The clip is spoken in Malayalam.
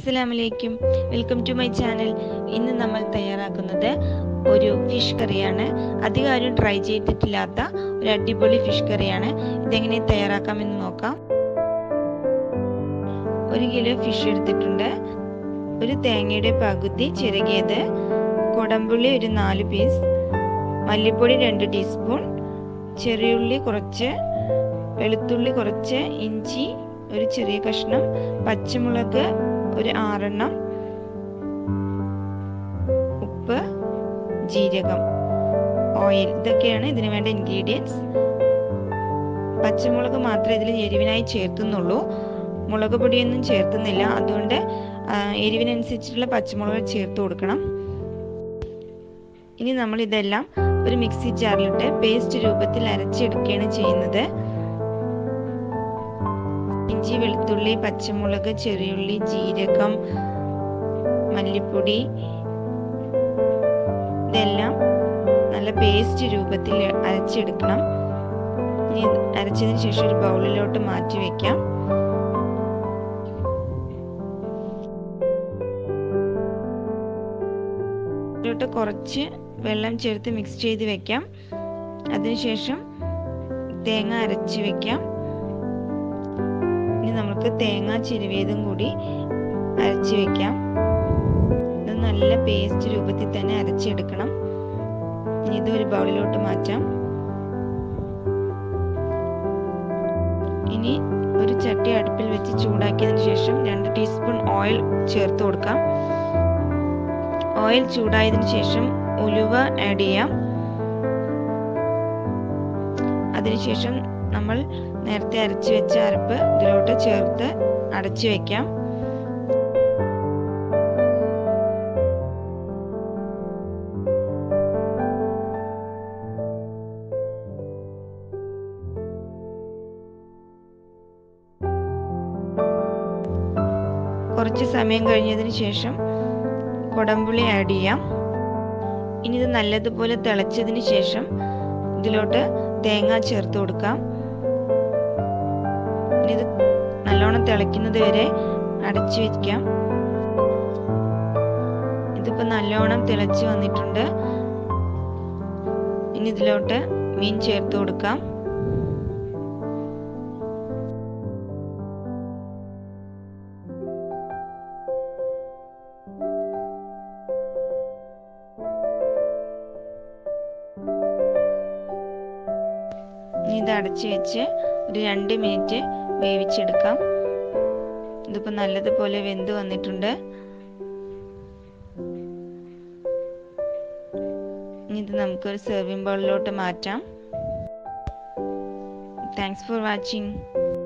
അസ്സലാമലൈക്കും വെൽക്കം ടു മൈ ചാനൽ ഇന്ന് നമ്മൾ തയ്യാറാക്കുന്നത് ഒരു ഫിഷ് കറിയാണ് അധികം ആരും ട്രൈ ചെയ്തിട്ടില്ലാത്ത ഒരു അടിപൊളി ഫിഷ് കറിയാണ് ഇതെങ്ങനെ തയ്യാറാക്കാമെന്ന് നോക്കാം ഒരു കിലോ ഫിഷ് എടുത്തിട്ടുണ്ട് ഒരു തേങ്ങയുടെ പകുതി ചിരകിയത് കൊടമ്പുള്ളി ഒരു നാല് പീസ് മല്ലിപ്പൊടി രണ്ട് ടീസ്പൂൺ ചെറിയുള്ളി കുറച്ച് വെളുത്തുള്ളി കുറച്ച് ഇഞ്ചി ഒരു ചെറിയ കഷ്ണം പച്ചമുളക് ഒരു ആറെണ്ണം ഉപ്പ് ജീരകം ഓയിൽ ഇതൊക്കെയാണ് ഇതിന് വേണ്ട ഇൻഗ്രീഡിയൻസ് പച്ചമുളക് മാത്രമേ ഇതിൽ എരിവിനായി ചേർത്തുന്നുള്ളൂ മുളക് പൊടിയൊന്നും ചേർത്തുന്നില്ല അതുകൊണ്ട് എരിവിനനുസരിച്ചിട്ടുള്ള പച്ചമുളക് ചേർത്ത് കൊടുക്കണം ഇനി നമ്മൾ ഇതെല്ലാം ഒരു മിക്സി ജാറിലിട്ട് പേസ്റ്റ് രൂപത്തിൽ അരച്ചെടുക്കുകയാണ് ചെയ്യുന്നത് ഇഞ്ചി വെളുത്തുള്ളി പച്ചമുളക് ചെറിയുള്ളി ജീരകം മല്ലിപ്പൊടി ഇതെല്ലാം നല്ല പേസ്റ്റ് രൂപത്തിൽ അരച്ചെടുക്കണം ഇനി അരച്ചതിന് ശേഷം ഒരു ബൗളിലോട്ട് മാറ്റി വെക്കാം ഇതിലോട്ട് കുറച്ച് വെള്ളം ചേർത്ത് മിക്സ് ചെയ്ത് വെക്കാം അതിനുശേഷം തേങ്ങ അരച്ച് വെക്കാം ഇനി നമുക്ക് തേങ്ങ ചിരുവിയതും കൂടി അരച്ച് വെക്കാം ഇത് നല്ല പേസ്റ്റ് രൂപത്തിൽ തന്നെ അരച്ചെടുക്കണം ഇനി ഇത് ഒരു ബൗളിലോട്ട് മാറ്റാം ഇനി ഒരു ചട്ടി അടുപ്പിൽ വെച്ച് ചൂടാക്കിയതിന് ശേഷം രണ്ട് ടീസ്പൂൺ ഓയിൽ ചേർത്ത് കൊടുക്കാം ഓയിൽ ചൂടായതിനു ശേഷം ഉലുവ ആഡ് ചെയ്യാം അതിനുശേഷം നമ്മൾ നേരത്തെ അരച്ചു വെച്ച അരപ്പ് ഇതിലോട്ട് ചേർത്ത് അടച്ചു വെക്കാം കുറച്ച് സമയം കഴിഞ്ഞതിന് ശേഷം കൊടമ്പുളി ആഡ് ചെയ്യാം ഇനി ഇത് നല്ലതുപോലെ തിളച്ചതിന് ശേഷം ഇതിലോട്ട് തേങ്ങ ചേർത്ത് കൊടുക്കാം ഇനി ഇത് നല്ലോണം തിളയ്ക്കുന്നത് വരെ അടച്ചു വെക്കാം ഇതിപ്പോ നല്ലോണം തിളച്ച് വന്നിട്ടുണ്ട് ഇനി ഇതിലോട്ട് മീൻ ചേർത്ത് കൊടുക്കാം ഇനി ഇത് അടച്ചു വെച്ച് ഒരു രണ്ട് മിനിറ്റ് വേവിച്ചെടുക്കാം ഇതിപ്പോൾ നല്ലതുപോലെ വെന്ത് വന്നിട്ടുണ്ട് ഇനി ഇത് നമുക്കൊരു സെർവിംഗ് ബൗളിലോട്ട് മാറ്റാം താങ്ക്സ് ഫോർ വാച്ചിങ്